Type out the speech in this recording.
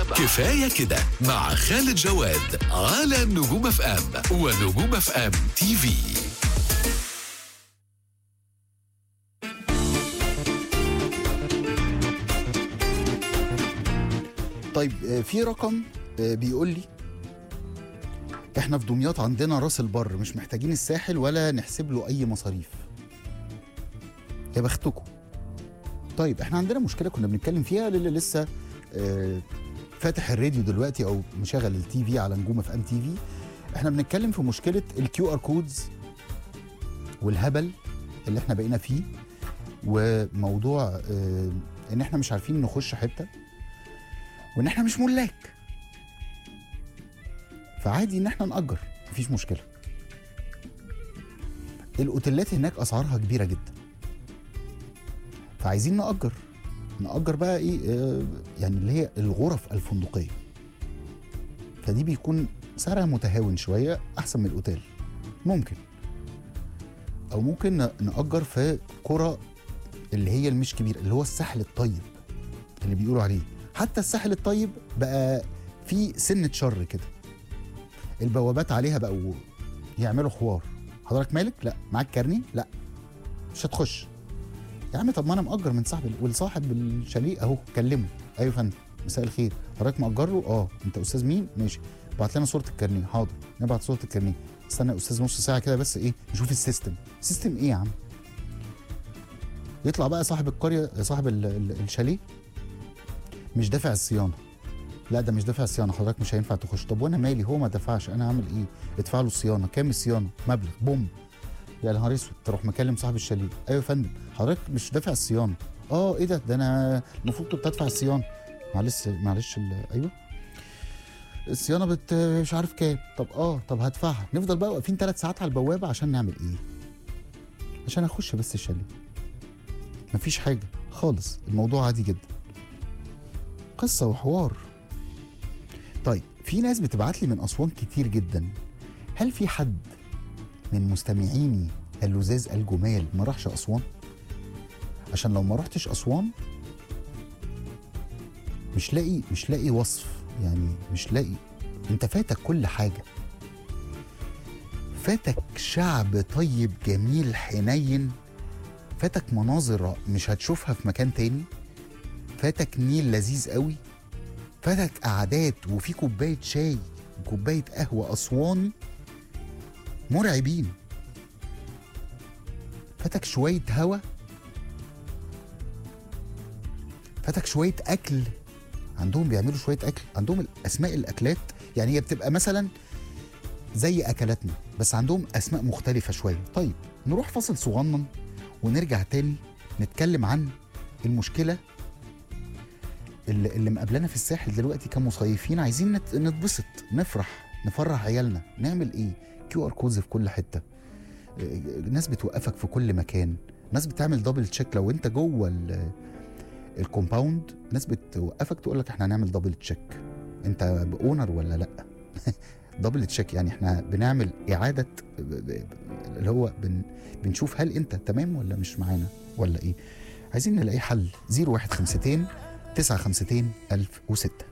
كفاية كده مع خالد جواد على نجوم اف ام ونجوم اف ام تي في طيب آه، في رقم آه، بيقول لي احنا في دمياط عندنا راس البر مش محتاجين الساحل ولا نحسب له اي مصاريف يا بختكم طيب احنا عندنا مشكله كنا بنتكلم فيها للي لسه آه، فاتح الراديو دلوقتي او مشغل التي في على نجوم اف ام تي في احنا بنتكلم في مشكله الكيو ار كودز والهبل اللي احنا بقينا فيه وموضوع آه، ان احنا مش عارفين نخش حته وان احنا مش ملاك فعادي ان احنا نأجر مفيش مشكله الاوتيلات هناك اسعارها كبيره جدا فعايزين نأجر نأجر بقى ايه آه، يعني اللي هي الغرف الفندقيه فدي بيكون سعرها متهاون شويه احسن من الاوتيل ممكن او ممكن ن- نأجر في قرى اللي هي المش كبير اللي هو الساحل الطيب اللي بيقولوا عليه حتى الساحل الطيب بقى فيه سنة شر كده البوابات عليها بقوا يعملوا حوار حضرتك مالك لا معاك كارني لا مش هتخش يا عم طب ما انا مأجر من صاحب والصاحب الشاليه اهو كلمه ايوه يا فندم مساء الخير حضرتك مأجر له اه انت استاذ مين ماشي بعت لنا صوره الكارنيه حاضر نبعت صوره الكارنيه استنى يا استاذ نص ساعه كده بس ايه نشوف السيستم سيستم ايه يا عم يطلع بقى صاحب القريه صاحب ال- ال- الشاليه مش دافع الصيانه لا ده مش دافع الصيانه حضرتك مش هينفع تخش طب وانا مالي هو ما دفعش انا هعمل ايه ادفع له الصيانه كام الصيانه مبلغ بوم يا نهار اسود تروح مكلم صاحب الشاليه ايوه يا فندم حضرتك مش دافع الصيانه اه ايه ده ده انا المفروض كنت ادفع الصيانه معلش معلش ال- ايوه الصيانه بت مش عارف كام طب اه طب هدفعها نفضل بقى واقفين ثلاث ساعات على البوابه عشان نعمل ايه عشان اخش بس الشاليه مفيش حاجه خالص الموضوع عادي جدا قصه وحوار طيب في ناس بتبعت لي من اسوان كتير جدا هل في حد من مستمعيني اللزاز الجمال ما راحش اسوان عشان لو ما رحتش اسوان مش لاقي مش لاقي وصف يعني مش لاقي انت فاتك كل حاجه فاتك شعب طيب جميل حنين فاتك مناظر مش هتشوفها في مكان تاني فاتك نيل لذيذ قوي فاتك قعدات وفي كوبايه شاي وكوبايه قهوه اسواني مرعبين فاتك شويه هوا فاتك شويه اكل عندهم بيعملوا شويه اكل عندهم اسماء الاكلات يعني هي بتبقى مثلا زي اكلاتنا بس عندهم اسماء مختلفه شويه طيب نروح فاصل صغنن ونرجع تاني نتكلم عن المشكله اللي, اللي مقابلانا في الساحل دلوقتي كمصيفين عايزين نت- نتبسط نفرح نفرح عيالنا نعمل ايه كيو ار كودز في كل حته إيه، ناس بتوقفك في كل مكان ناس بتعمل دبل تشيك لو انت جوه ال- الكومباوند ناس بتوقفك تقول لك احنا هنعمل دبل تشيك انت اونر ولا لا دبل تشيك يعني احنا بنعمل اعاده ب- ب- اللي هو بن بنشوف هل انت تمام ولا مش معانا ولا ايه عايزين نلاقي حل 0152 952 1006